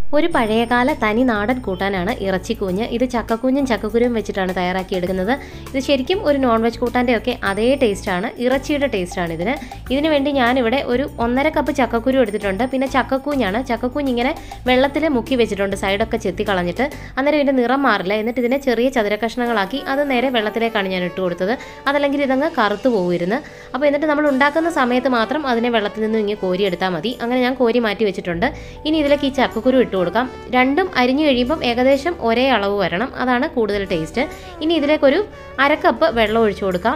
ഒരു പഴയകാല തനി നാടൻ കൂട്ടാനാണ് ഇറച്ചിക്കൂഞ്ഞ് ഇത് ചക്കക്കൂഞ്ഞും ചക്കക്കുരുവും വെച്ചിട്ടാണ് തയ്യാറാക്കിയെടുക്കുന്നത് ഇത് ശരിക്കും ഒരു നോൺ വെജ് കൂട്ടാൻ്റെ ഒക്കെ അതേ ടേസ്റ്റാണ് ഇറച്ചിയുടെ ടേസ്റ്റാണ് ഇതിന് ഇതിന് വേണ്ടി ഞാനിവിടെ ഒരു ഒന്നര കപ്പ് ചക്കക്കുരു എടുത്തിട്ടുണ്ട് പിന്നെ ചക്കക്കൂഞ്ഞാണ് ചക്കക്കൂഞ്ഞ് ഇങ്ങനെ വെള്ളത്തിൽ മുക്കി വെച്ചിട്ടുണ്ട് സൈഡൊക്കെ ചെത്തി കളഞ്ഞിട്ട് അന്നേരം ഇതിൻ്റെ നിറം മാറില്ല എന്നിട്ട് ഇതിനെ ചെറിയ ചതുര കഷ്ണങ്ങളാക്കി അത് നേരെ വെള്ളത്തിലേക്കാണ് ഞാൻ ഇട്ട് കൊടുത്തത് അതല്ലെങ്കിൽ ഇതങ്ങ് കറുത്തു പോകുമായിരുന്നു അപ്പോൾ എന്നിട്ട് നമ്മൾ ഉണ്ടാക്കുന്ന സമയത്ത് മാത്രം അതിനെ വെള്ളത്തിൽ നിന്നും ഇങ്ങനെ കോരി എടുത്താൽ മതി അങ്ങനെ ഞാൻ കോരി മാറ്റി വെച്ചിട്ടുണ്ട് ഇനി ഇതിലേക്ക് ഈ ചക്കക്കുരു ഇട്ട് കൊടുക്കാം രണ്ടും അരിഞ്ഞു കഴിയുമ്പം ഏകദേശം ഒരേ അളവ് വരണം അതാണ് കൂടുതൽ ടേസ്റ്റ് ഇനി ഇതിലേക്കൊരു അരക്കപ്പ് വെള്ളം ഒഴിച്ചു കൊടുക്കാം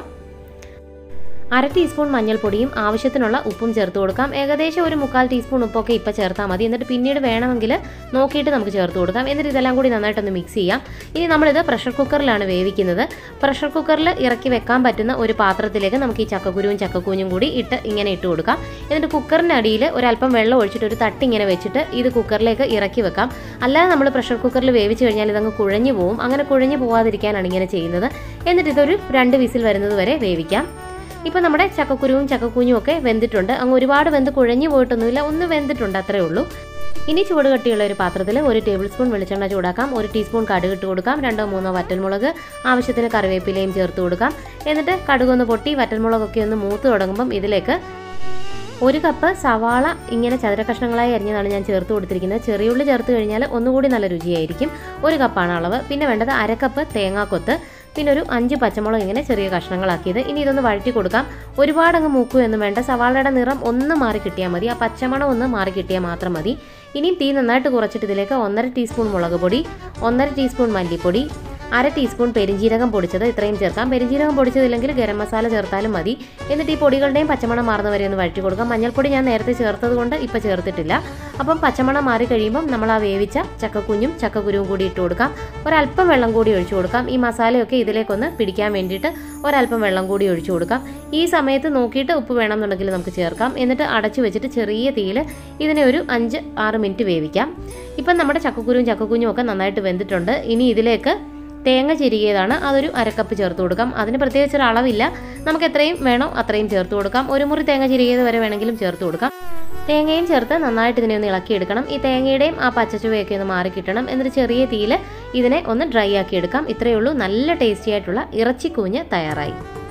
അര ടീസ്പൂൺ മഞ്ഞൾപ്പൊടിയും ആവശ്യത്തിനുള്ള ഉപ്പും ചേർത്ത് കൊടുക്കാം ഏകദേശം ഒരു മുക്കാൽ ടീസ്പൂൺ ഉപ്പൊക്കെ ഇപ്പോൾ ചേർത്താൽ മതി എന്നിട്ട് പിന്നീട് വേണമെങ്കിൽ നോക്കിയിട്ട് നമുക്ക് ചേർത്ത് കൊടുക്കാം എന്നിട്ട് ഇതെല്ലാം കൂടി നന്നായിട്ടൊന്ന് മിക്സ് ചെയ്യാം ഇനി നമ്മളിത് പ്രഷർ കുക്കറിലാണ് വേവിക്കുന്നത് പ്രഷർ കുക്കറിൽ ഇറക്കി വെക്കാൻ പറ്റുന്ന ഒരു പാത്രത്തിലേക്ക് നമുക്ക് ഈ ചക്കക്കുരുവും ചക്കക്കൂഞ്ഞും കൂടി ഇട്ട് ഇങ്ങനെ ഇട്ട് കൊടുക്കാം എന്നിട്ട് കുക്കറിൻ്റെ അടിയിൽ ഒരല്പം വെള്ളം ഒഴിച്ചിട്ട് ഒരു തട്ട് ഇങ്ങനെ വെച്ചിട്ട് ഇത് കുക്കറിലേക്ക് ഇറക്കി വെക്കാം അല്ലാതെ നമ്മൾ പ്രഷർ കുക്കറിൽ വേവിച്ച് കഴിഞ്ഞാൽ ഇതങ്ങ് കുഴഞ്ഞു പോവും അങ്ങനെ കുഴഞ്ഞു പോവാതിരിക്കാനാണ് ഇങ്ങനെ ചെയ്യുന്നത് എന്നിട്ട് ഇതൊരു രണ്ട് വിസിൽ വരുന്നത് വരെ വേവിക്കാം ഇപ്പോൾ നമ്മുടെ ചക്കക്കുരുവും ചക്കക്കുഞ്ഞും ഒക്കെ വെന്തിട്ടുണ്ട് അങ്ങ് ഒരുപാട് വെന്ത് കുഴഞ്ഞു പോയിട്ടൊന്നുമില്ല ഒന്ന് വെന്തിട്ടുണ്ട് അത്രേ ഉള്ളൂ ഇനി ചൂട് കട്ടിയുള്ള ഒരു പാത്രത്തിൽ ഒരു ടേബിൾ സ്പൂൺ വെളിച്ചെണ്ണ ചൂടാക്കാം ഒരു ടീസ്പൂൺ കടുക് ഇട്ട് കൊടുക്കാം രണ്ടോ മൂന്നോ വറ്റൽമുളക് ആവശ്യത്തിന് കറിവേപ്പിലയും ചേർത്ത് കൊടുക്കാം എന്നിട്ട് കടുകൊന്ന് പൊട്ടി വറ്റൽമുളകൊക്കെ ഒന്ന് മൂത്ത് തുടങ്ങുമ്പം ഇതിലേക്ക് ഒരു കപ്പ് സവാള ഇങ്ങനെ ചതുര കഷ്ണങ്ങളായി അരിഞ്ഞതാണ് ഞാൻ ചേർത്ത് കൊടുത്തിരിക്കുന്നത് ചെറിയുള്ളി ചേർത്ത് കഴിഞ്ഞാൽ ഒന്നുകൂടി നല്ല രുചിയായിരിക്കും ഒരു കപ്പാണ് അളവ് പിന്നെ വേണ്ടത് അരക്കപ്പ് തേങ്ങാക്കൊത്ത് പിന്നെ ഒരു അഞ്ച് പച്ചമുളക് ഇങ്ങനെ ചെറിയ കഷ്ണങ്ങളാക്കിയത് ഇനി ഇതൊന്ന് വഴറ്റി കൊടുക്കാം ഒരുപാട് അങ്ങ് മൂക്കുകയൊന്നും വേണ്ട സവാളയുടെ നിറം ഒന്ന് മാറി കിട്ടിയാൽ മതി ആ പച്ചമണം ഒന്ന് മാറി കിട്ടിയാൽ മാത്രം മതി ഇനിയും തീ നന്നായിട്ട് കുറച്ചിട്ട് ഇതിലേക്ക് ഒന്നര ടീസ്പൂൺ മുളക് പൊടി ഒന്നര ടീസ്പൂൺ മല്ലിപ്പൊടി അര ടീസ്പൂൺ പെരിഞ്ജീരകം പൊടിച്ചത് ഇത്രയും ചേർക്കാം പെരിഞ്ജീരകം പൊടിച്ചതില്ലെങ്കിൽ ഗരം മസാല ചേർത്താലും മതി എന്നിട്ട് ഈ പൊടികളുടെയും പച്ചമണം മാറുന്നവരെ ഒന്ന് വഴറ്റി കൊടുക്കാം മഞ്ഞൾപ്പൊടി ഞാൻ നേരത്തെ ചേർത്തത് കൊണ്ട് ഇപ്പോൾ ചേർത്തിട്ടില്ല അപ്പം പച്ചമണം മാറി കഴിയുമ്പം നമ്മൾ ആ വേവിച്ച ചക്കക്കുഞ്ഞും ചക്കക്കുരുവും കൂടി ഇട്ട് കൊടുക്കാം ഒരല്പം വെള്ളം കൂടി ഒഴിച്ചു കൊടുക്കാം ഈ മസാലയൊക്കെ ഇതിലേക്കൊന്ന് പിടിക്കാൻ വേണ്ടിയിട്ട് ഒരല്പം വെള്ളം കൂടി ഒഴിച്ചു കൊടുക്കാം ഈ സമയത്ത് നോക്കിയിട്ട് ഉപ്പ് വേണമെന്നുണ്ടെങ്കിൽ നമുക്ക് ചേർക്കാം എന്നിട്ട് അടച്ചു വെച്ചിട്ട് ചെറിയ തീയിൽ ഇതിനെ ഒരു അഞ്ച് ആറ് മിനിറ്റ് വേവിക്കാം ഇപ്പം നമ്മുടെ ചക്കക്കുരുവും ചക്കക്കുഞ്ഞും ഒക്കെ നന്നായിട്ട് വെന്തിട്ടുണ്ട് ഇനി ഇതിലേക്ക് തേങ്ങ ചിരികിയതാണ് അതൊരു അരക്കപ്പ് ചേർത്ത് കൊടുക്കാം അതിന് പ്രത്യേകിച്ച് ഒരു അളവില്ല നമുക്ക് എത്രയും വേണോ അത്രയും ചേർത്ത് കൊടുക്കാം ഒരു മുറി തേങ്ങ ചിരികിയത് വരെ വേണമെങ്കിലും ചേർത്ത് കൊടുക്കാം തേങ്ങയും ചേർത്ത് നന്നായിട്ട് ഇതിനെ ഒന്ന് ഇളക്കിയെടുക്കണം ഈ തേങ്ങയുടെയും ആ പച്ചച്ചുവയൊക്കെ ഒന്ന് മാറി കിട്ടണം എന്നിട്ട് ചെറിയ തീയിൽ ഇതിനെ ഒന്ന് ഡ്രൈ ആക്കി എടുക്കാം ഇത്രയേ ഉള്ളൂ നല്ല ടേസ്റ്റി ആയിട്ടുള്ള ഇറച്ചിക്കൂഞ്ഞ് തയ്യാറായി